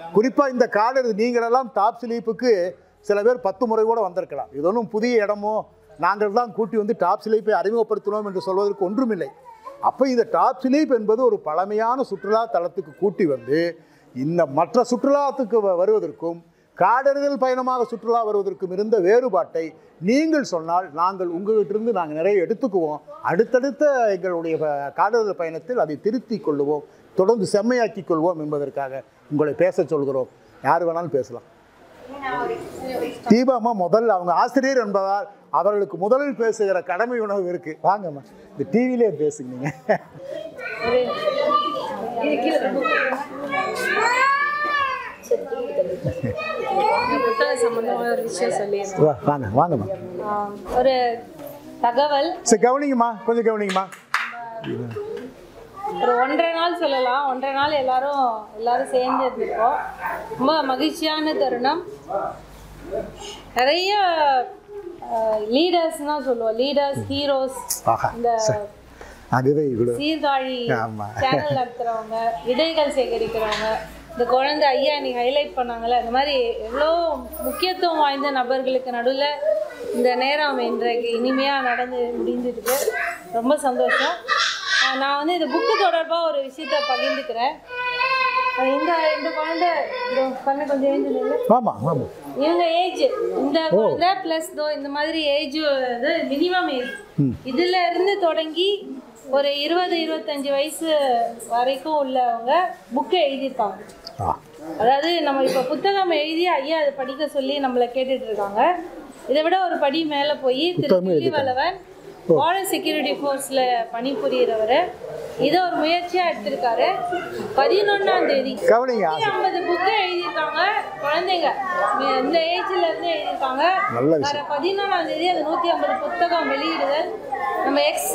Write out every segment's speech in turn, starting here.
குறிப்பாக இந்த காடு நீங்களெல்லாம் டாப் ஸ்லீப்புக்கு சில பேர் பத்து முறை கூட வந்திருக்கலாம் இது ஒன்றும் புதிய இடமோ நாங்கள் தான் கூட்டி வந்து டாப் ஸ்லீப்பை அறிமுகப்படுத்தினோம் என்று சொல்வதற்கு ஒன்றுமில்லை அப்போ இந்த டாப் ஸ்லீப் என்பது ஒரு பழமையான சுற்றுலா தலத்துக்கு கூட்டி வந்து இந்த மற்ற சுற்றுலாத்துக்கு வ- வருவதற்கும் காடறிதல் பயணமாக சுற்றுலா வருவதற்கும் இருந்த வேறுபாட்டை நீங்கள் சொன்னால் நாங்கள் உங்ககிட்டிருந்து நாங்கள் நிறைய எடுத்துக்குவோம் அடுத்தடுத்த எங்களுடைய ப- காடறிதல் பயணத்தில் அதை திருத்திக் கொள்ளுவோம் தொடர்ந்து செம்மையாக்கிக் கொள்வோம் என்பதற்காக உங்களை பேசச் சொல்கிறோம் யார் வேணாலும் பேசலாம் தீபாமா முதல்ல அவங்க ஆசிரியர் என்பதால் அவர்களுக்கு முதலில் பேசுகிற கடமை உணவு இருக்கு வாங்கம்மா இந்த டிவிலே பேசுங்க நீங்க புத்தக சம்பந்தமான ஒரு விஷயம் சொல்லியிருந்தேன் வா, வாங்க வாங்கம்மா ஆம், ஒரு தகவல் சரி கவனிங்கம்மா கொஞ்சம் கவனிங்கம்மா ஒரு ஒன்றரை நாள் சொல்லலாம் ஒன்றரை நாள் எல்லாரும் எல்லாரும் சேர்ந்து இருந்திருக்கோம் ரொம்ப மகிழ்ச்சியான தருணம் நிறைய லீடர்ஸ் தான் சொல்லுவோம் லீடர்ஸ் ஹீரோஸ் ஆஹா இந்த அதுவே இவ்வளோ சீர்காழி ஆமா. சேனல் நடத்துறவங்க விதைகள் சேகரிக்கிறவங்க இந்த குழந்தை ஐயா இன்னைக்கு ஹைலைட் பண்ணாங்கல்ல இந்த மாதிரி எவ்வளோ முக்கியத்துவம் வாய்ந்த நபர்களுக்கு நடுவில் இந்த நேரம் இன்றைக்கு இனிமையாக நடந்து முடிஞ்சிருக்கு ரொம்ப சந்தோஷம் ஆஹ் நான் வந்து இந்த புக்கு தொடர்பாக ஒரு விஷயத்த பகிர்ந்துக்கிறேன் ஆஹ் இந்த இந்த குழந்தை இதோ கண்ணு கொஞ்சம் ஏஞ்சு நில்லு. ஆமாம் ஆமாம் இவங்க ஏஜ் இந்த குழந்தை பிளஸ் தோ இந்த மாதிரி ஏஜ் இது மினிமம் ஏஜ் இதுல இருந்து தொடங்கி ஒரு இருபது இருபத்தஞ்சு வயசு வரைக்கும் உள்ளவங்க புக்கை எழுதியிருக்காங்க ஆ அதாவது நம்ம இப்போ புத்தகம் எழுதி ஐயா அதை படிக்க சொல்லி நம்மளை கேட்டுட்டு இருக்காங்க இதை விட ஒரு படி மேலே போய் திரு புத்தகமும் தில்லிவளவன் பார்டர் செக்யூரிட்டி ஃபோர்ஸில் பணிபுரியறவர் இதை ஒரு முயற்சியாக எடுத்திருக்காரு பதினொன்றாம் தேதி கவனிங்க ஐம்பது புக்கு எழுதியிருக்காங்க குழந்தைங்க மி- இந்த ஏஜ்ல இருந்து எழுதியிருக்காங்க நல்ல விஷயம். வர பதினாலாம் தேதி அந்த நூத்தி ஐம்பது புத்தகம் வெளியிடுதல் நம்ம எக்ஸ்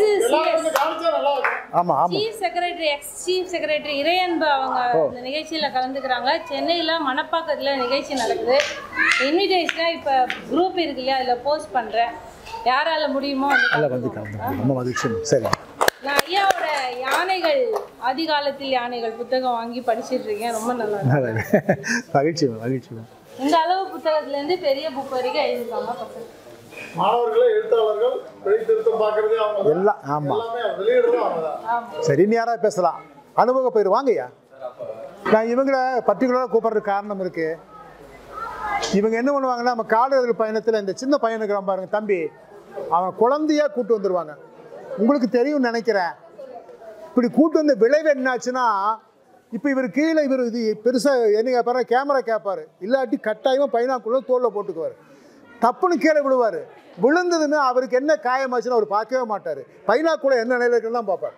ஆமாம் ஆமாம் chief secretary ex chief secretary Iraianbu அவங்க இந்த நிகழ்ச்சியில கலந்துக்கிறாங்க சென்னையில மணப்பாக்கத்துல நிகழ்ச்சி நடக்குது இன்விடேஷனா இப்ப குரூப் இருக்கு இல்லையா அதுல போஸ்ட் பண்றேன் யாரால முடியுமோ வந்து நல்லா வந்து கலந்து ரொம்ப மகிழ்ச்சி சரி நான் ஐயாவோட யானைகள் ஆதிகாலத்தில் யானைகள் புத்தகம் வாங்கி படிச்சிட்டு இருக்கேன் ரொம்ப நல்லா இருக்கு நல்லது. மகிழ்ச்சி மகிழ்ச்சி இந்த அளவு புத்தகத்துல இருந்து பெரிய புக் வரைக்கும் எழுதிருக்காங்க பசங்க மாணவர்களே எழுத்தாளர்கள் வெளி திருத்தம் பார்க்கறதே அவங்க தான். எல்லாம் ஆமாம் எல்லாமே வெளியிடுறதும் அவங்க தான் ஆமா சரி நீ யாராவது பேசலாம் அனுபவ போயிரு வாங்கய்யா நான் இவங்கள பர்டிகுலராக கூப்பிட்றதுக்கு காரணம் இருக்கு இவங்க என்ன பண்ணுவாங்கன்னா நம்ம காடுதல் பயணத்தில் இந்த சின்ன பையனுக்கு பாருங்க தம்பி அவன் குழந்தையா கூட்டு வந்துடுவாங்க உங்களுக்கு தெரியும்னு நினைக்கிறேன் இப்படி கூட்டு வந்த விளைவு என்னாச்சுன்னா இப்போ இவர் கீழே இவர் இது பெருசாக என்ன கேட்பாரு கேமரா கேட்பாரு இல்லாட்டி கட்டாயமாக பைனாக்குள்ளே தோலில் போட்டுக்குவார் தப்புன்னு கீழே விழுவார் விழுந்ததுமே அவருக்கு என்ன காயமாச்சுன்னு அவர் பார்க்கவே மாட்டார் பைனாக்குள்ள என்ன நிலையில இருக்குன்னு தான் பார்ப்பார்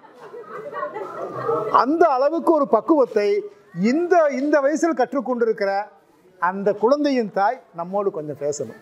அந்த அளவுக்கு ஒரு பக்குவத்தை இந்த இந்த வயசில் கற்றுக்கொண்டிருக்கிற அந்த குழந்தையின் தாய் நம்மோடு கொஞ்சம் பேசணும்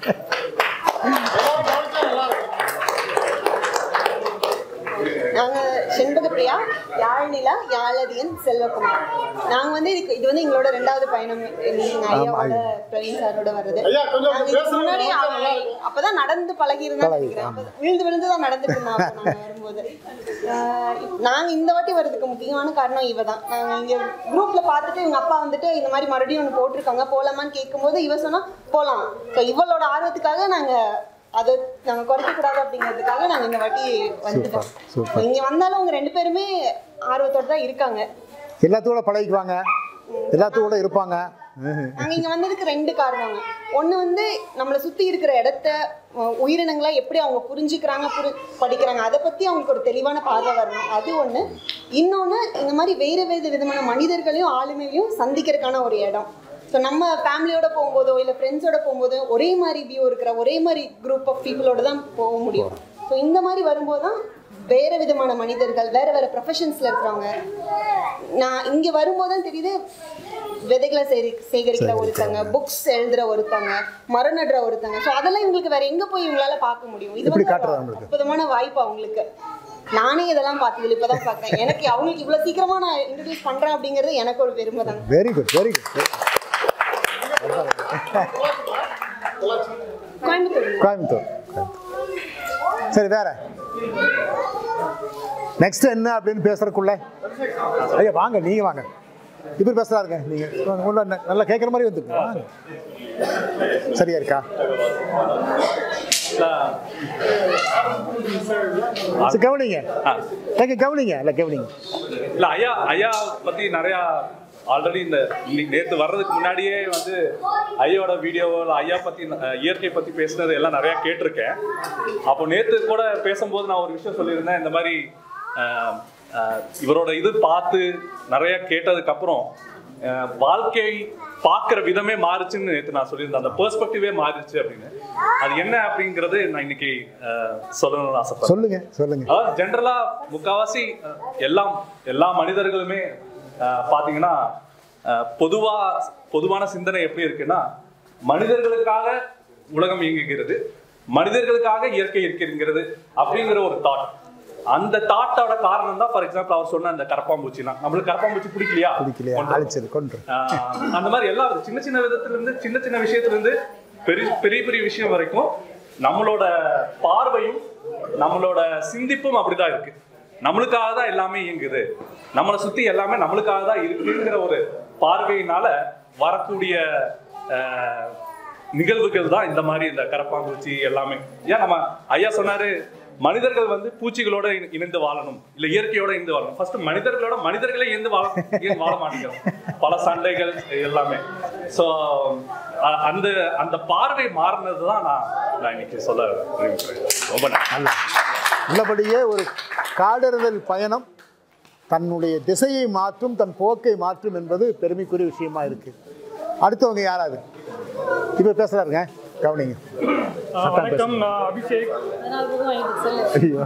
நாங்க செண்பகப்பிரியா யாழ்நிலா யாழதியன் செல்வகுமார் நாங்க வந்து இதுக்கு இது வந்து எங்களோட ரெண்டாவது பயணம் எங்க ஐயாவோட பிரவீன் சாரோட வருது ஐயா, கொஞ்சம் நாங்க இதுக்கு பேசுறது முன்னாடி கொஞ்சம் அவ- நல்லா இருக்கும். அப்பதான் நடந்து பழகி இருந்தா பழகி, நினைக்கிறேன் அப்ப விழுந்து விழுந்து தான் நடந்துட்டு இருந்தாங்க அப்ப நாங்க வரும்போது ஆஹ் இப்ப நாங்க இந்த வாட்டி வர்றதுக்கு முக்கியமான காரணம் இவ தான் நாங்க இங்க குரூப்ல பார்த்துட்டு இவங்க அப்பா வந்துட்டு இந்த மாதிரி மறுபடியும் ஒன்று போட்டிருக்காங்க போலாமான்னு கேட்கும்போது இவ சொன்னா போலாம் ஸோ இவளோட ஆர்வத்துக்காக நாங்க அதை நாங்க குறைக்க கூடாது அப்படிங்கிறதுக்காக நாங்க இந்த வாட்டி வந்துட்டோம் சூப்பர் இங்க வந்தாலும் அவங்க ரெண்டு பேருமே ஆர்வத்தோட தான் இருக்காங்க எல்லாத்தோட பழகிக்குவாங்க எல்லாத்தோட இருப்பாங்க ம்ஹும். நாங்க இங்க வந்ததுக்கு ரெண்டு காரணங்க ஒண்ணு வந்து நம்மளை சுத்தி இருக்கிற இடத்த அஹ், உயிரினங்களை எப்படி அவங்க புரிஞ்சுக்கிறாங்க புரி படிக்கிறாங்க அதை பத்தி அவங்களுக்கு ஒரு தெளிவான பார்வை வரணும் அது ஒண்ணு இன்னொன்னு இந்த மாதிரி வேறு வேறு விதமான மனிதர்களையும் ஆளுமையும் சந்திக்கிறதுக்கான ஒரு இடம் ஸோ நம்ம ஃபேமிலியோட போகும்போதோ இல்லை ஃப்ரெண்ட்ஸோட போகும்போதோ ஒரே மாதிரி வியூ இருக்கிற ஒரே மாதிரி குரூப் ஆஃப் பீப்புளோட தான் போக முடியும் ஸோ இந்த மாதிரி வரும்போது தான் வேற விதமான மனிதர்கள் வேற வேற ப்ரொஃபஷன்ஸ்ல இருக்கிறவங்க நான் இங்க வரும்போது தான் தெரியுது விதைகளை சேரி சேகரிக்கிற ஒருத்தங்க புக்ஸ் எழுதுற ஒருத்தங்க மரம் நடுற ஒருத்தங்க ஸோ அதெல்லாம் இவங்களுக்கு வேற எங்க போய் இவங்களால பார்க்க முடியும் இது எப்படி வந்து காட்டுறது ஒரு அவங்களுக்கு? அற்புதமான வாய்ப்பு அவங்களுக்கு நானே இதெல்லாம் பார்த்ததில்ல இப்பதான் பார்க்கறேன் எனக்கு அவங்களுக்கு இவ்வளவு சீக்கிரமா நான் இன்ட்ரடியூஸ் பண்றேன் அப்படிங்கிறது எனக்கு ஒரு பெருமை தாங்க very good very good Coimbatore Coimbatore Coimbatore சரி வேற நெக்ஸ்ட் என்ன அப்படின்னு பேசுறதுக்குள்ள ஐயா வாங்க நீங்க வாங்க இப்படி பேசுறாருங்க நீங்க உள்ள ந- நல்லா கேட்குற மாதிரி வந்துருங்க வாங்க. சரியா இருக்கா சரி, கவனிங்க கேட்க கவனிங்க இல்லை கவனிங்க இல்ல ஐயா ஐயா பத்தி நிறைய ஆல்ரெடி இந்த இன்னைக்கு நேத்து வர்றதுக்கு முன்னாடியே வந்து ஐயாவோட வீடியோவோ இல்லை ஐயா பத்தி அஹ், இயற்கை பத்தி பேசுனது எல்லாம் நிறைய கேட்டிருக்கேன் அப்போ நேத்து கூட பேசும்போது நான் ஒரு விஷயம் சொல்லியிருந்தேன் இந்த மாதிரி அஹ், அஹ், இவரோட இது பார்த்து நிறைய கேட்டதுக்கு அப்புறம் அஹ், வாழ்க்கை பார்க்குற விதமே மாறுச்சுன்னு நேத்து நான் சொல்லியிருந்தேன் அந்த பெர்ஸ்பெக்டிவே மாறிடுச்சு அப்படின்னு அது என்ன அப்படிங்கறது நான் இன்னைக்கு அஹ், சொல்லணும்னு ஆசைப்படுறேன் சொல்லுங்க சொல்லுங்க அதாவது ஜென்ரலா முக்காவாசி அஹ், எல்லாம் எல்லா மனிதர்களுமே அஹ், பாத்தீங்கன்னா அஹ், பொதுவா பொதுவான சிந்தனை எப்படி இருக்குன்னா மனிதர்களுக்காக உலகம் இயங்குகிறது மனிதர்களுக்காக இயற்கை இருக்கிறது அப்படிங்கிற ஒரு தாட் அந்த தாட்டோட காரணம் தான் ஃபார் எக்ஸாம்பிள் அவர் சொன்ன அந்த கரப்பாம்பூச்சினா நம்மளுக்கு கரப்பாம்பூச்சி பிடிக்கலையா பிடிக்கலையா கொன்று. அழிச்சது கொன்று ஆஹ் அந்த மாதிரி எல்லா சின்ன சின்ன விதத்துல இருந்து சின்ன சின்ன விஷயத்துல இருந்து பெரிய பெரிய பெரிய விஷயம் வரைக்கும் நம்மளோட பார்வையும் நம்மளோட சிந்திப்பும் அப்படிதான் இருக்கு நம்மளுக்காக தான் எல்லாமே இயங்குது நம்மளை சுத்தி எல்லாமே நம்மளுக்காக தான் இருக்குங்கிற ஒரு பார்வையினால வரக்கூடிய ஆஹ், நிகழ்வுகள் தான் இந்த மாதிரி இந்த கரப்பாம்பூச்சி எல்லாமே ஏன் நம்ம ஐயா சொன்னாரு மனிதர்கள் வந்து பூச்சிகளோட இணை- இணைந்து வாழணும் இல்ல இயற்கையோட இணைந்து வாழணும் ஃபர்ஸ்ட் மனிதர்களோட மனிதர்களே இணைந்து வாழ ஏன் வாழ மாட்டேங்கிறோம் பல சண்டைகள் எல்லாமே ஸோ அந்த அந்த பார்வை மாறினது தான் நான் நான் இன்னைக்கு சொல்ல விரும்புகிறேன் ரொம்ப நன்றி நல்லா உள்ளபடியே ஒரு காடறுதல் பயணம் தன்னுடைய திசையை மாற்றும் தன் போக்கை மாற்றும் என்பது பெருமைக்குரிய விஷயமா இருக்கு அடுத்தவங்க யாராவது இப்போ பேசுறாருங்க கவனிங்க ஆ, வணக்கம் நான் அபிஷேக் அதனால புது வாங்கிட்டு சொல்லு ஐயோ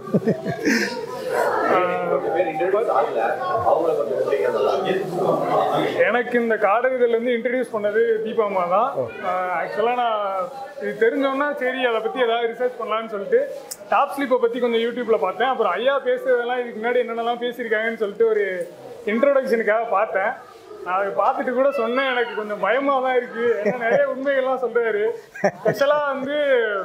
எனக்கு இந்த காடறிதல் வந்து இன்ட்ரடியூஸ் பண்ணது தீபாமா தான் ஆக்சுவலாக நான் இது தெரிஞ்சோன்னா சரி அதை பற்றி ஏதாவது ரிசர்ச் பண்ணலாம்னு சொல்லிட்டு டாப் ஸ்லிப்பை பற்றி கொஞ்சம் யூடியூப்பில் பார்த்தேன் அப்புறம் ஐயா பேசுறதெல்லாம் இதுக்கு முன்னாடி என்னென்னலாம் பேசியிருக்காங்கன்னு சொல்லிட்டு ஒரு இன்ட்ரோடக்ஷனுக்காக பார்த்தேன் நான் அதை பார்த்துட்டு கூட சொன்னேன் எனக்கு கொஞ்சம் பயமாக தான் இருக்குது ஏன்னா நிறைய உண்மைகள்லாம் சொல்கிறாரு ஸ்பெஷலாக வந்து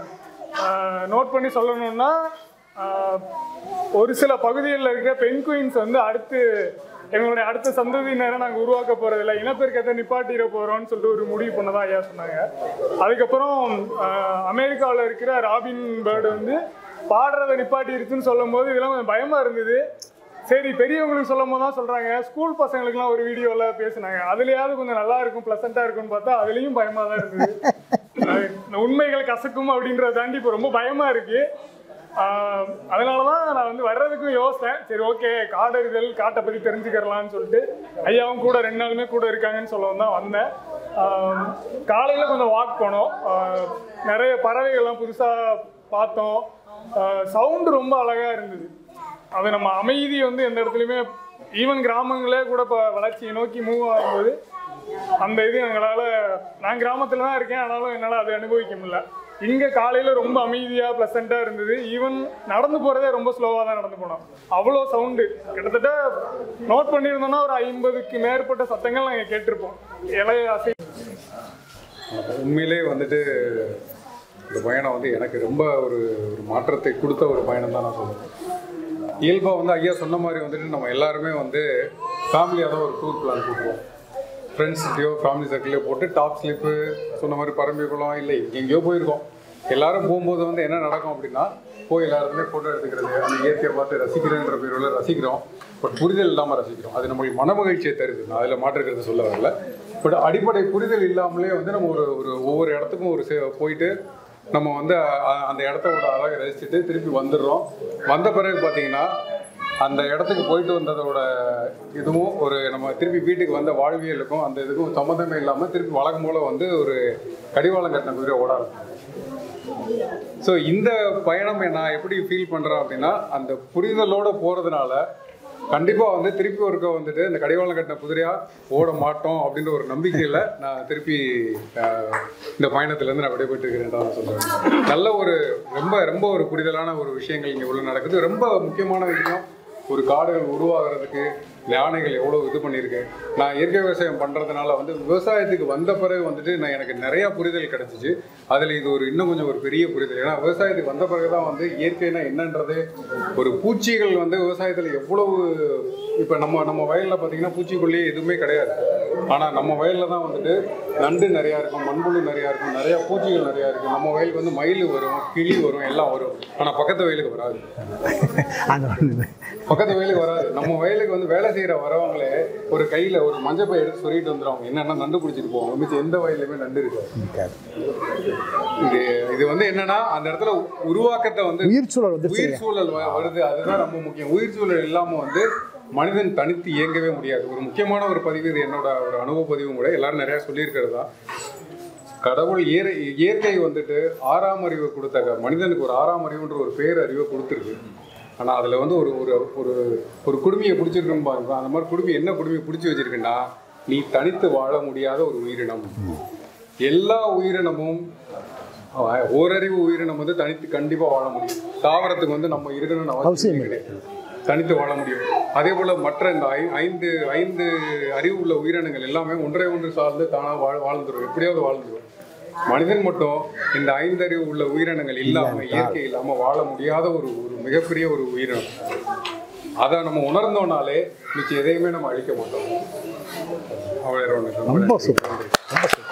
நோட் பண்ணி சொல்லணும்னா ஆஹ், ஒரு சில பகுதிகளில் இருக்கிற பெண் குயின்ஸ் வந்து அடுத்து எங்களுடைய அடுத்த சந்ததியினரை நாங்கள் உருவாக்க போகிறதில்ல இனப்பெருக்கத்தை நிப்பாட்டிட போகிறோம்னு சொல்லிட்டு ஒரு முடிவு பண்ணதா ஐயா சொன்னாங்க அதுக்கப்புறம் அமெரிக்காவில் இருக்கிற ராபின் பேர்டு வந்து பாடுறதை நிப்பாட்டிருச்சுன்னு சொல்லும் போது இதெல்லாம் கொஞ்சம் பயமாக இருந்தது சரி பெரியவங்களுக்கு சொல்லும் போது தான் சொல்கிறாங்க ஸ்கூல் பசங்களுக்குலாம் ஒரு வீடியோவில் பேசுனாங்க அதுலேயாவது கொஞ்சம் நல்லா இருக்கும் ப்ளசண்ட்டாக இருக்கும்னு பார்த்தா அதுலேயும் பயமாக தான் இருந்தது அது இந்த உண்மைகள் கசக்கும் அப்படின்றத தாண்டி இப்போ ரொம்ப பயமாக இருக்குது அதனால தான் நான் வந்து வர்றதுக்கும் யோசித்தேன் சரி ஓகே காடறிதல் காட்டை பற்றி தெரிஞ்சுக்கிறலாம்னு சொல்லிட்டு ஐயாவும் கூட ரெண்டு நாளுமே கூட இருக்காங்கன்னு சொல்லவும் தான் வந்தேன் காலையில் கொஞ்சம் வாக் போனோம் ஆஹ் நிறைய பறவைகள்லாம் புதுசாக பார்த்தோம் சவுண்டு ரொம்ப அழகாக இருந்தது அது நம்ம அமைதி வந்து எந்த இடத்துலையுமே ஈவன் கிராமங்களே கூட இப்போ வளர்ச்சியை நோக்கி மூவ் ஆகும்போது அந்த இது எங்களால் நான் கிராமத்தில் தான் இருக்கேன் ஆனாலும் என்னால் அதை அனுபவிக்க முடியல இங்கே காலையில் ரொம்ப அமைதியாக ப்ளசண்ட்டாக இருந்தது ஈவன் நடந்து போகிறதே ரொம்ப ஸ்லோவாக தான் நடந்து போனோம் அவ்வளோ சவுண்டு கிட்டத்தட்ட நோட் பண்ணியிருந்தோம்னா ஒரு ஐம்பதுக்கு மேற்பட்ட சத்தங்கள் நாங்கள் கேட்டிருப்போம் இலைய அசை உண்மையிலே வந்துட்டு இந்த பயணம் வந்து எனக்கு ரொம்ப ஒரு ஒரு மாற்றத்தை கொடுத்த ஒரு பயணம் தான் நான் சொல்லுவேன் இயல்பாக வந்து ஐயா சொன்ன மாதிரி வந்துட்டு நம்ம எல்லாருமே வந்து ஃபேமிலியாக தான் ஒரு டூர் பிளான் போட்டுருவோம் ஃப்ரெண்ட்ஸ்கிட்டயோ ஃபேமிலி சர்க்கிளையோ போட்டு டாப் ஸ்லிப்பு சொன்ன மாதிரி பரம்பிக்குளம் இல்லை எங்கேயோ போயிருக்கோம் எல்லாரும் போகும்போது வந்து என்ன நடக்கும் அப்படின்னா போய் எல்லாருமே ஃபோட்டோ எடுத்துக்கிறது அந்த இயற்கையை பார்த்து ரசிக்கிறேன்ற பேரில் ரசிக்கிறோம் பட் புரிதல் இல்லாமல் ரசிக்கிறோம் அது நம்மளுக்கு மன மகிழ்ச்சியை தருது நான் அதில் மாற்றுக்கிறது சொல்ல வரல பட் அடிப்படை புரிதல் இல்லாமலே வந்து நம்ம ஒரு ஒரு ஒவ்வொரு இடத்துக்கும் ஒரு சே- போயிட்டு நம்ம வந்து அ- அந்த இடத்தோட அழகை ரசிச்சுட்டு திருப்பி வந்துடுறோம் வந்த பிறகு பார்த்தீங்கன்னா அந்த இடத்துக்கு போயிட்டு வந்ததோட இதுவும் ஒரு நம்ம திருப்பி வீட்டுக்கு வந்த வாழ்வியலுக்கும் அந்த இதுக்கும் சம்மந்தமே இல்லாமல் திருப்பி வழக்கம் போல் வந்து ஒரு கடிவாளம் கட்டின குதிரை ஓட ஆரம்பிக்கும் ஸோ இந்த பயணம் நான் எப்படி ஃபீல் பண்ணுறேன் அப்படின்னா அந்த புரிதலோடு போகிறதுனால கண்டிப்பாக வந்து திருப்பி ஒருக்க வந்துட்டு இந்த கடிவாளம் கட்டின குதிரையாக ஓட மாட்டோம் அப்படின்ற ஒரு நம்பிக்கையில் நான் திருப்பி அஹ், இந்த பயணத்துலேருந்து நான் விடைபெற்று இருக்கிறேன் தான் சொல்கிறேன் நல்ல ஒரு ரொம்ப ரொம்ப ஒரு புரிதலான ஒரு விஷயங்கள் இங்கே உள்ள நடக்குது ரொம்ப முக்கியமான விஷயம் ஒரு காடுகள் உருவாகிறதுக்கு யானைகள் எவ்வளோ இது பண்ணியிருக்கு நான் இயற்கை விவசாயம் பண்ணுறதுனால வந்து விவசாயத்துக்கு வந்த பிறகு வந்துட்டு நான் எனக்கு நிறையா புரிதல் கிடச்சிச்சு அதில் இது ஒரு இன்னும் கொஞ்சம் ஒரு பெரிய புரிதல் ஏன்னா விவசாயத்துக்கு வந்த பிறகு தான் வந்து இயற்கைனா என்னன்றது ஒரு பூச்சிகள் வந்து விவசாயத்தில் எவ்வளவு இப்போ நம்ம நம்ம வயலில் பார்த்தீங்கன்னா பூச்சிக்கொல்லியே எதுவுமே கிடையாது ஆனால் நம்ம வயலில் தான் வந்துட்டு நண்டு நிறையா இருக்கும் மண்புழு நிறையா இருக்கும் நிறையா பூச்சிகள் நிறையா இருக்கும் நம்ம வயலுக்கு வந்து மயில் வரும் கிளி வரும் எல்லாம் வரும் ஆனால் பக்கத்து வயலுக்கு வராது அங்கே வந்து பக்கத்து வயலுக்கு வராது நம்ம வயலுக்கு வந்து வேலை செய்கிற வரவங்களே ஒரு கையில் ஒரு மஞ்சள் பை எடுத்து சொல்லிட்டு வந்துடுவாங்க என்னென்ன நண்டு பிடிச்சிட்டு போவாங்க மிச்சம் எந்த வயல்லையுமே நண்டு இருக்காது இது இது வந்து என்னன்னா அந்த இடத்துல உருவாக்கத்தை வந்து உயிர் சூழல் வந்துருச்சு உயிர் சூழல் வ- வருது அதுதான் ரொம்ப முக்கியம் உயிர் சூழல் இல்லாம வந்து மனிதன் தனித்து இயங்கவே முடியாது ஒரு முக்கியமான ஒரு பதிவு இது என்னோட ஒரு அனுபவ பதிவும் கூட எல்லாரும் நிறைய சொல்லியிருக்கிறது தான் கடவுள் இயற இயற்கை வந்துட்டு ஆறாம் அறிவை கொடுத்தாங்க மனிதனுக்கு ஒரு ஆறாம் அறிவுன்ற ஒரு பேர் அறிவை கொடுத்துருக்கு ஆனால் அதில் வந்து ஒரு ஒரு ஒரு ஒரு குடுமையை பிடிச்சிருக்குன்னு பாருங்க அந்த மாதிரி குடுமி என்ன குடுமையை பிடிச்சி வச்சிருக்குன்னா நீ தனித்து வாழ முடியாத ஒரு உயிரினம் எல்லா உயிரினமும் அஹ், ஓரறிவு உயிரினம் வந்து தனித்து கண்டிப்பா வாழ முடியும் தாவரத்துக்கு வந்து நம்ம இருக்கணும்னு அவசியம் அவசியம் கிடையாது தனித்து வாழ முடியும் அதே போல மற்ற இந்த ஐ- ஐந்து ஐந்து அறிவு உள்ள உயிரினங்கள் எல்லாமே ஒன்றை ஒன்று சார்ந்து தானா வாழ் வாழ்ந்துரும் எப்படியாவது வாழ்ந்துரும் மனிதன் மட்டும் இந்த ஐந்தறிவு உள்ள உயிரினங்கள் இல்லாம இயற்கை இல்லாம வாழ முடியாத ஒரு ஒரு மிகப்பெரிய ஒரு உயிரினம் அதை நம்ம உணர்ந்தோம்னாலே மிச்சம் எதையுமே நம்ம அழிக்க மாட்டோம் அவ்வளோ ரொம்ப ரொம்ப சூப்பர் ரொம்ப சூப்பர்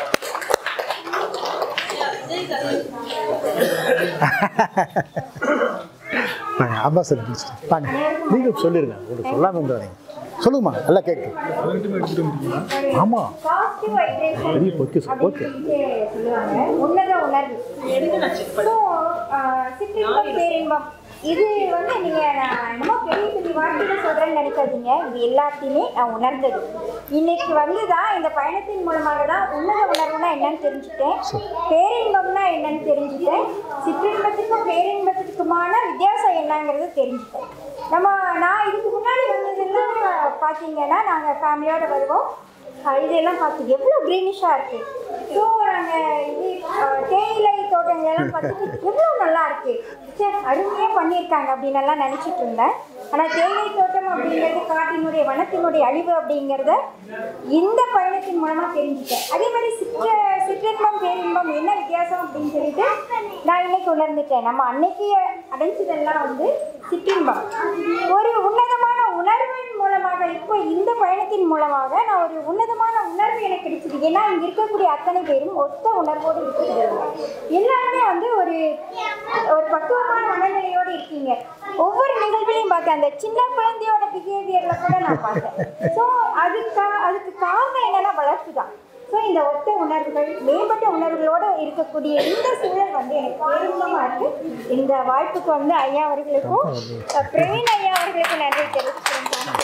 வாங்க அம்பாசடர் முடிச்சுட்டு வாங்க நீங்கள் சொல்லிருங்க உங்களுக்கு சொல்லாமல் இருந்துறாங்க சொல்லுங்கம்மா நல்லா கேட்கு ஆமாம் பாசிட்டிவ் வைப்ரேஷன் பெரிய பொக்கிஷம் ஓகே சொல்லுவாங்க உன்னத உணர்வு ஸோ சிற்றின்பம் பேரின்பம் இது வந்து நீங்க நான் என்னமோ பெரிய பெரிய வார்த்தையில சொல்றேன்னு நினைக்காதீங்க இது எல்லாத்தையுமே நான் உணர்ந்தது இன்னைக்கு வந்து தான் இந்த பயணத்தின் மூலமாக தான் உன்னத உணர்வுனா என்னன்னு தெரிஞ்சுட்டேன் பேரின்பம்னா என்னன்னு தெரிஞ்சுட்டேன் சிற்றின்பத்துக்கும் பேரின்பத்துக்குமான வித்தியாசம் என்னங்கிறது தெரிஞ்சுட்டேன் நம்ம நான் இதுக்கு முன்னாடி வந்ததெல்லாம் பார்த்தீங்கன்னா நாங்கள் ஃபேமிலியோட வருவோம் அஹ் இதெல்லாம் பார்த்து எவ்வளோ க்ரீனிஷாக இருக்கு ஸோ நாங்கள் இது அஹ், தேயிலை தோட்டங்களெல்லாம் பார்த்துட்டு எவ்வளோ நல்லா இருக்கு சே அருமையாக பண்ணியிருக்காங்க அப்படின்னு எல்லாம் நினச்சிட்டு இருந்தேன் ஆனால் தேயிலை தோட்டம் அப்படிங்கிறது காட்டினுடைய வனத்தினுடைய அழிவு அப்படிங்கிறத இந்த பயணத்தின் மூலமாக தெரிஞ்சுட்டேன் அதே மாதிரி சிற்ற சிற்றின்பம் பேரின்பம் என்ன வித்தியாசம் அப்படின்னு சொல்லிட்டு நான் இன்னைக்கு உணர்ந்துட்டேன் நம்ம அன்னைக்கு அடைஞ்சதெல்லாம் வந்து சிற்றின்பம் ஒரு உன்னதமான உணர்வின் மூலமாக இப்போ இந்த பயணத்தின் மூலமாக நான் ஒரு உன்னதமான உணர்வு எனக்கு கிடைச்சது ஏன்னா இங்க இருக்கக்கூடிய அத்தனை பேரும் ஒத்த உணர்வோடு இருக்கிறாங்க எல்லாருமே வந்து ஒரு ஒரு பக்குவமான மனநிலையோடு இருக்கீங்க ஒவ்வொரு நிகழ்வுலையும் பார்த்தேன் அந்த சின்ன குழந்தையோட பிஹேவியர்ல கூட நான் பார்த்தேன் ஸோ அதுக்கு அதுக்கு காரணம் என்னன்னா வளர்ச்சி தான் ஸோ இந்த ஒத்த உணர்வுகள் மேம்பட்ட உணர்வுகளோடு இருக்கக்கூடிய இந்த சூழல் வந்து எனக்கு பேருந்தமாக இருக்கு இந்த வாய்ப்புக்கு வந்து ஐயா அவர்களுக்கும் அஹ், பிரவீன் ஐயா அவர்களுக்கு நன்றி தெரிவிச்சுக்கிறேன்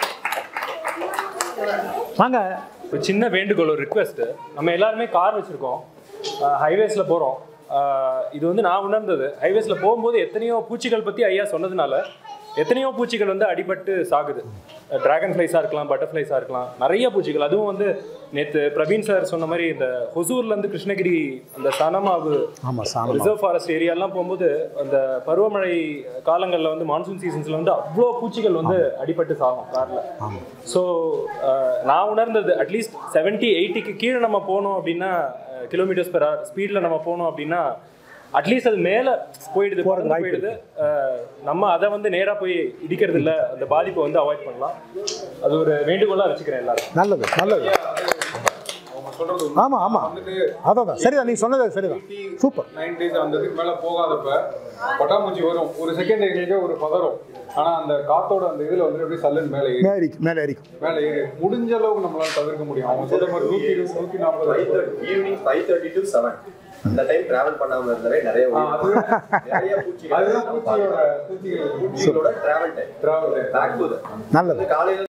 வாங்க ஒரு சின்ன வேண்டுகோள் ஒரு ரிக்வெஸ்ட்டு நம்ம எல்லாருமே கார் வச்சுருக்கோம் ஹைவேஸில் போகிறோம் இது வந்து நான் உணர்ந்தது ஹைவேஸில் போகும்போது எத்தனையோ பூச்சிகள் பற்றி ஐயா சொன்னதுனால எத்தனையோ பூச்சிகள் வந்து அடிபட்டு சாகுது டிராகன் ஃப்ளைஸாக இருக்கலாம் பட்டர்ஃப்ளைஸாக இருக்கலாம் நிறைய பூச்சிகள் அதுவும் வந்து நேற்று பிரவீன் சார் சொன்ன மாதிரி இந்த ஹொசூர்லேருந்து கிருஷ்ணகிரி அந்த சனமாவு ஆமாம் சாமி ரிசர்வ் ஃபாரஸ்ட் ஏரியாலாம் போகும்போது அந்த பருவமழை காலங்களில் வந்து மான்சூன் சீசன்ஸில் வந்து அவ்வளோ பூச்சிகள் வந்து அடிபட்டு சாகும் காரில் ஸோ நான் உணர்ந்தது அட்லீஸ்ட் செவன்ட்டி எயிட்டிக்கு கீழே நம்ம போனோம் அப்படின்னா கிலோமீட்டர்ஸ் பெர் ஹவர் ஸ்பீடில் நம்ம போனோம் அப்படின்னா அட்லீஸ்ட் அது மேலே போயிடுது போறதுக்கு பறந்து வாய்ப்பு போயிடுது அஹ், நம்ம அதை வந்து நேராக போய் இடிக்கிறது இல்ல அந்த பாதிப்பை வந்து அவாய்ட் பண்ணலாம் அது ஒரு வேண்டுகோளாக வச்சுக்கிறேன் எல்லாரும் நல்லது நல்லது அவங்க சொல்றது ஆமாம் ஆமாம் வந்துட்டு அதான் தான் சரிதான் நீ சொன்னது சரிதான் சூப்பர் நைன்டிஸ் அந்த இதுக்கு மேல போகாதப்ப பட்டாம்பூச்சி வரும் ஒரு செகண்ட் எங்களுக்கே ஒரு பதறும் ஆனா அந்த காத்தோட அந்த இதுல வந்து அப்படியே சல்லுன்னு மேலே ஏறி மேலே அடிக்கும் மேலே அடிக்கும் மேலே ஏறி முடிஞ்ச அளவுக்கு நம்மளால தவிர்க்க முடியும் அவங்க சொல்ற மாதிரி நூத்தி இருபது நூத்தி நாற்பது evening five thirty to seven அந்த டைம் டிராவல் பண்ணாம இருந்தாலே நிறைய ஆ, உயிர் அது நிறைய பூச்சிகள் அதுதான் பூச்சியோட பூச்சிகள் பூச்சிகளோட travel time travel back to நல்லது காலையில